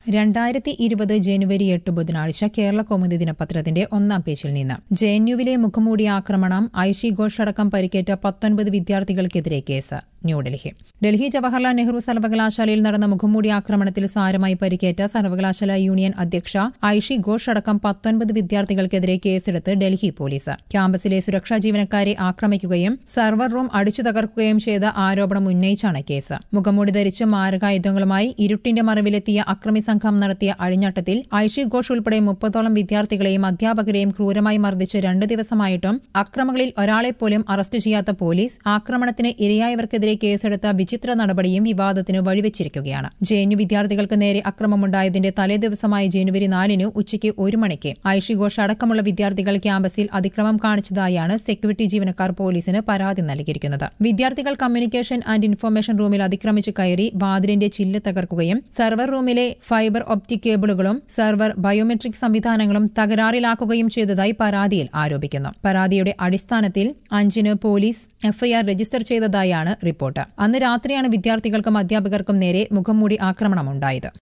രണ്ടായിരത്തി ഇരുപത് ജനുവരി എട്ട് ബുധനാഴ്ച കേരള കൗമുദി ദിനപത്രത്തിന്റെ ഒന്നാം പേജിൽ നിന്ന് ജെ എൻ യുവിലെ മുഖംമൂടി ആക്രമണം ഐഷി ഘോഷ് അടക്കം പരിക്കേറ്റ പത്തൊൻപത് വിദ്യാർത്ഥികൾക്കെതിരെ കേസ് ന്യൂഡൽഹി ഡൽഹി ജവഹർലാൽ നെഹ്റു സർവകലാശാലയിൽ നടന്ന മുഖംമൂടി ആക്രമണത്തിൽ സാരമായി പരിക്കേറ്റ സർവകലാശാല യൂണിയൻ അധ്യക്ഷ ഐഷി ഘോഷ് അടക്കം പത്തൊൻപത് വിദ്യാർത്ഥികൾക്കെതിരെ കേസെടുത്ത് ഡൽഹി പോലീസ് ക്യാമ്പസിലെ സുരക്ഷാ ജീവനക്കാരെ ആക്രമിക്കുകയും സർവർ റൂം അടിച്ചു തകർക്കുകയും ചെയ്ത ആരോപണം ഉന്നയിച്ചാണ് കേസ് മുഖംമൂടി ധരിച്ച് മാരകായുധങ്ങളുമായി ഇരുട്ടിന്റെ മറവിലെത്തിയ അക്രമി സംഘം നടത്തിയ അഴിഞ്ഞാട്ടത്തിൽ ഐഷി ഘോഷ് ഉൾപ്പെടെ മുപ്പതോളം വിദ്യാർത്ഥികളെയും അധ്യാപകരെയും ക്രൂരമായി മർദ്ദിച്ച് രണ്ട് ദിവസമായിട്ടും അക്രമങ്ങളിൽ ഒരാളെപ്പോലും അറസ്റ്റ് ചെയ്യാത്ത പോലീസ് ആക്രമണത്തിന് ഇരയായവർക്കെതിരെ കേസെടുത്ത വിചിത്ര നടപടിയും വിവാദത്തിന് വഴിവെച്ചിരിക്കുകയാണ് ജെഎൻയു വിദ്യാർത്ഥികൾക്ക് നേരെ അക്രമമുണ്ടായതിന്റെ തലേദിവസമായ ജനുവരി നാലിന് ഉച്ചയ്ക്ക് ഒരു മണിക്ക് ഐഷി ഘോഷ് അടക്കമുള്ള വിദ്യാർത്ഥികൾ ക്യാമ്പസിൽ അതിക്രമം കാണിച്ചതായാണ് സെക്യൂരിറ്റി ജീവനക്കാർ പോലീസിന് പരാതി നൽകിയിരിക്കുന്നത് വിദ്യാർത്ഥികൾ കമ്മ്യൂണിക്കേഷൻ ആൻഡ് ഇൻഫർമേഷൻ റൂമിൽ അതിക്രമിച്ച് കയറി വാതിലിന്റെ ചില്ല് തകർക്കുകയും സെർവർ റൂമിലെ ഫൈബർ ഒപ്റ്റിക് കേബിളുകളും സെർവർ ബയോമെട്രിക് സംവിധാനങ്ങളും തകരാറിലാക്കുകയും ചെയ്തതായി പരാതിയിൽ ആരോപിക്കുന്നു പരാതിയുടെ അടിസ്ഥാനത്തിൽ അഞ്ചിന് പോലീസ് എഫ്ഐആർ രജിസ്റ്റർ ചെയ്തതായാണ് റിപ്പോർട്ട് അന്ന് രാത്രിയാണ് വിദ്യാർത്ഥികൾക്കും അധ്യാപകർക്കും നേരെ മുഖംമൂടി ആക്രമണമുണ്ടായത്